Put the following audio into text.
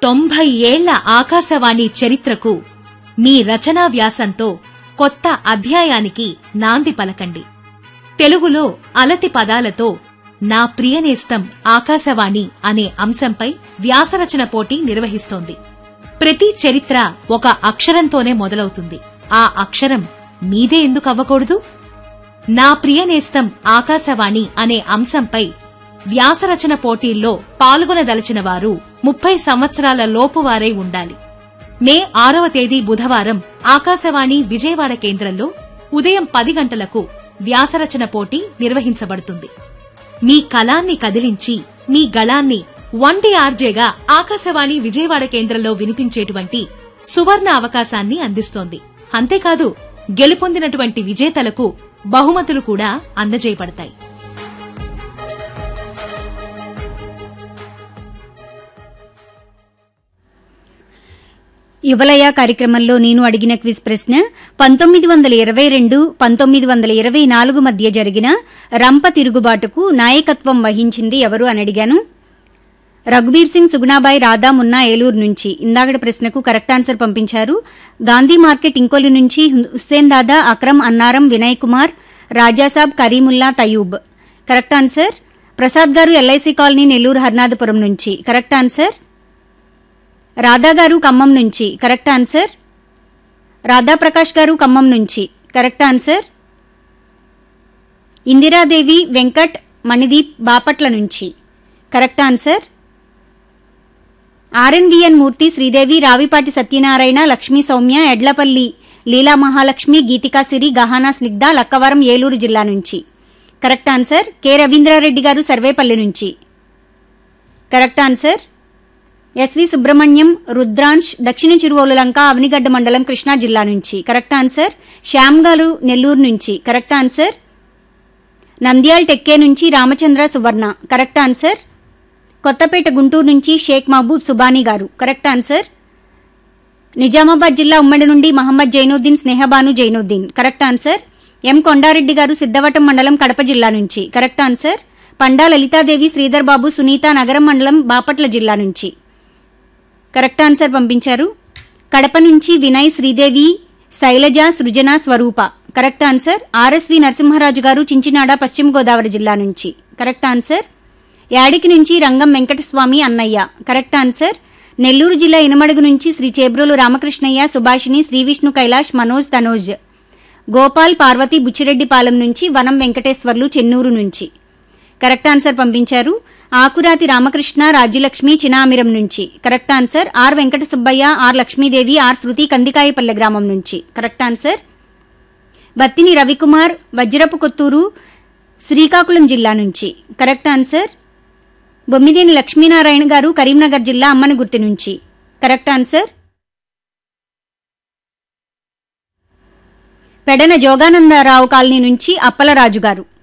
తొంభై ఏళ్ల ఆకాశవాణి చరిత్రకు మీ రచనా వ్యాసంతో కొత్త అధ్యాయానికి నాంది పలకండి తెలుగులో అలతి పదాలతో నా ప్రియనేస్తం ఆకాశవాణి అనే అంశంపై వ్యాసరచన పోటీ నిర్వహిస్తోంది ప్రతి చరిత్ర ఒక అక్షరంతోనే మొదలవుతుంది ఆ అక్షరం మీదే ఎందుకు అవ్వకూడదు నా ప్రియనేస్తం ఆకాశవాణి అనే అంశంపై వ్యాసరచన పోటీల్లో పాల్గొనదలిచిన వారు ముప్పై సంవత్సరాల లోపువారై ఉండాలి మే ఆరవ తేదీ బుధవారం ఆకాశవాణి విజయవాడ కేంద్రంలో ఉదయం పది గంటలకు వ్యాసరచన పోటీ నిర్వహించబడుతుంది మీ కళాన్ని కదిలించి మీ గళాన్ని వన్టీ ఆర్జేగా ఆకాశవాణి విజయవాడ కేంద్రంలో వినిపించేటువంటి సువర్ణ అవకాశాన్ని అందిస్తోంది అంతేకాదు గెలుపొందినటువంటి విజేతలకు బహుమతులు కూడా అందజేయబడతాయి యువలయ కార్యక్రమంలో నేను అడిగిన క్విజ్ ప్రశ్న పంతొమ్మిది వందల ఇరవై రెండు పంతొమ్మిది వందల ఇరవై నాలుగు మధ్య జరిగిన రంప తిరుగుబాటుకు నాయకత్వం వహించింది ఎవరు అని అడిగాను రఘుబీర్ సింగ్ సుగుణాబాయి రాధా మున్నా ఏలూరు నుంచి ఇందాకటి ప్రశ్నకు కరెక్ట్ ఆన్సర్ పంపించారు గాంధీ మార్కెట్ ఇంకోలి నుంచి Hussain Dada Akram Annaram Vinay Kumar Rajasab Karimulla Tayub correct answer Prasad garu LIC colony Nellore Harnathapuram నుంచి కరెక్ట్ ఆన్సర్ రాధా గారు ఖమ్మం నుంచి కరెక్ట్ ఆన్సర్ రాధా ప్రకాష్ గారు ఖమ్మం నుంచి కరెక్ట్ ఆన్సర్ ఇందిరాదేవి వెంకట్ మణిదీప్ బాపట్ల నుంచి correct answer R N V N Murthy Sridevi Ravipati Satyanarayana Lakshmi Soumya Edlapalli Leela Mahalakshmi Geethika Siri Gahana Snigdha Lakkavaram Eluru జిల్లా నుంచి correct answer K Ravindra Reddy garu Sarvepalli నుంచి correct answer S V Subrahmanyam Rudransh Dakshina Chiruvolulanka Avanigadda మండలం కృష్ణా జిల్లా నుంచి కరెక్ట్ ఆన్సర్ శ్యామ్ గారు నెల్లూరు నుంచి కరెక్ట్ ఆన్సర్ నంద్యాల్ టెక్కే నుంచి రామచంద్ర సువర్ణ కరెక్ట్ ఆన్సర్ కొత్తపేట గుంటూరు నుంచి షేక్ మహబూబ్ సుబానీ గారు కరెక్ట్ ఆన్సర్ నిజామాబాద్ జిల్లా ఉమ్మడి నుండి Mohammed Zainuddin Snehabanu Zainuddin correct answer M Kondareddy garu Siddhavatam mandal Kadapa జిల్లా నుంచి కరెక్ట్ ఆన్సర్ పండా లలితాదేవి శ్రీధర్ బాబు సునీత నగరం మండలం బాపట్ల జిల్లా నుంచి కరెక్ట్ ఆన్సర్ పంపించారు కడప నుంచి Vinay Sridevi Sailaja Srujana Swarupa correct answer R S V Narasimharaju garu Chinchinada పశ్చిమ గోదావరి జిల్లా నుంచి కరెక్ట్ ఆన్సర్ యాడికి నుంచి రంగం వెంకటస్వామి అన్నయ్య కరెక్ట్ ఆన్సర్ నెల్లూరు జిల్లా ఇనమడుగు నుంచి శ్రీ చేబ్రోలు రామకృష్ణయ్య సుభాషిణి శ్రీవిష్ణు కైలాష్ మనోజ్ తనోజ్ గోపాల్ పార్వతి బుచ్చిరెడ్డిపాలెం నుంచి వనం వెంకటేశ్వర్లు చెన్నూరు నుంచి కరెక్ట్ ఆన్సర్ పంపించారు ఆకురాతి రామకృష్ణ రాజ్యలక్ష్మి చినామిరం నుంచి correct answer R Venkata Subbaiah R Lakshmidevi R Sruthi Kandikayapalle గ్రామం నుంచి కరెక్ట్ ఆన్సర్ బత్తిని రవికుమార్ వజ్రపు కొత్తూరు శ్రీకాకుళం జిల్లా నుంచి కరెక్ట్ ఆన్సర్ బొమ్మిదేని లక్ష్మీనారాయణ గారు కరీంనగర్ జిల్లా అమ్మనగుర్తి నుంచి correct answer Pedana Joganandarao colony నుంచి అప్పలరాజు గారు